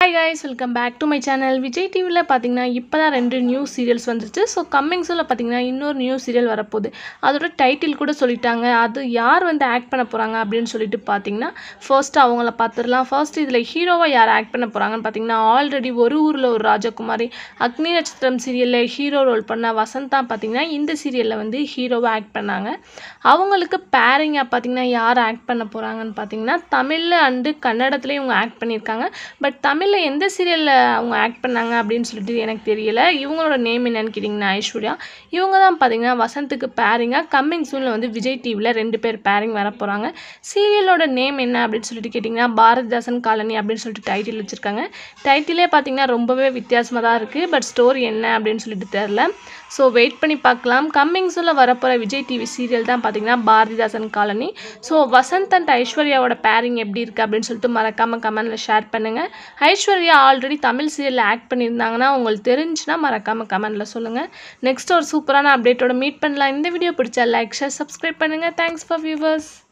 hi guys welcome back to my channel Vijay டிவியில் பார்த்தீங்கன்னா இப்போ தான் ரெண்டு நியூ சீரியல்ஸ் வந்துருச்சு ஸோ கம்மிங் சூனில் பார்த்தீங்கன்னா இன்னொரு நியூ சீரியல் வரப்போகுது அதோட டைட்டில் கூட சொல்லிட்டாங்க அது யார் வந்து ஆக்ட் பண்ண போகிறாங்க அப்படின்னு சொல்லிட்டு பார்த்தீங்கன்னா ஃபர்ஸ்ட் அவங்கள பார்த்துடலாம் ஃபர்ஸ்ட் இதில் ஹீரோவாக யார் ஆக்ட் பண்ண போகிறாங்கன்னு பார்த்தீங்கன்னா ஆல்ரெடி ஒரு ஊரில் ஒரு ராஜகுமாரி அக்னி நட்சத்திரம் சீரியலில் ஹீரோ ரோல் பண்ண வசந்தா பார்த்தீங்கன்னா இந்த சீரியலில் வந்து ஹீரோவாக ஆக்ட் பண்ணாங்க அவங்களுக்கு பேரிங்காக பார்த்தீங்கன்னா யார் ஆக்ட் பண்ண போகிறாங்கன்னு பார்த்தீங்கன்னா தமிழில் அண்டு கன்னடத்துலேயும் இவங்க ஆக்ட் பண்ணியிருக்காங்க பட் தமிழில் எந்த சீரியலில் அவங்க ஆக்ட் பண்ணாங்க அப்படின்னு சொல்லிட்டு எனக்கு தெரியல இவங்களோட நேம் என்னன்னு கேட்டிங்கன்னா ஐஸ்வர்யா இவங்க தான் பார்த்தீங்கன்னா வசந்துக்கு பேரிங்காக கம்மிங் சூனில் வந்து விஜய் டிவியில் ரெண்டு பேர் பேரிங் வர போகிறாங்க சீரியலோட நேம் என்ன அப்படின்னு சொல்லிட்டு கேட்டிங்கன்னா பாரதிதாசன் காலனி அப்படின்னு சொல்லிட்டு டைட்டில் வச்சுருக்காங்க டைட்டிலே பார்த்தீங்கன்னா ரொம்பவே வித்தியாசமாக தான் இருக்குது பட் ஸ்டோரி என்ன அப்படின்னு சொல்லிட்டு தெரில ஸோ வெயிட் பண்ணி பார்க்கலாம் கம்மிங் சூனில் வரப்போகிற விஜய் டிவி சீரியல் தான் பார்த்தீங்கன்னா Bharathidasan colony so Vasanth and ஐஸ்வர்யாவோட பேரிங் எப்படி இருக்குது அப்படின்னு சொல்லிட்டு மறக்காமல் கமெண்டில் ஷேர் பண்ணுங்கள் ஐஸ்வர்யா ஆல்ரெடி தமிழ் சீரியலில் ஆக்ட் பண்ணியிருந்தாங்கன்னா உங்களுக்கு தெரிஞ்சுன்னா மறக்காமல் கமெண்டில் சொல்லுங்கள் நெக்ஸ்ட் ஒரு சூப்பரான அப்டேட்டோட மீட் பண்ணலாம் இந்த வீடியோ பிடிச்சா லைக் ஷேர் சப்ஸ்கிரைப் பண்ணுங்கள் தேங்க்ஸ் ஃபார் வியூவர்ஸ்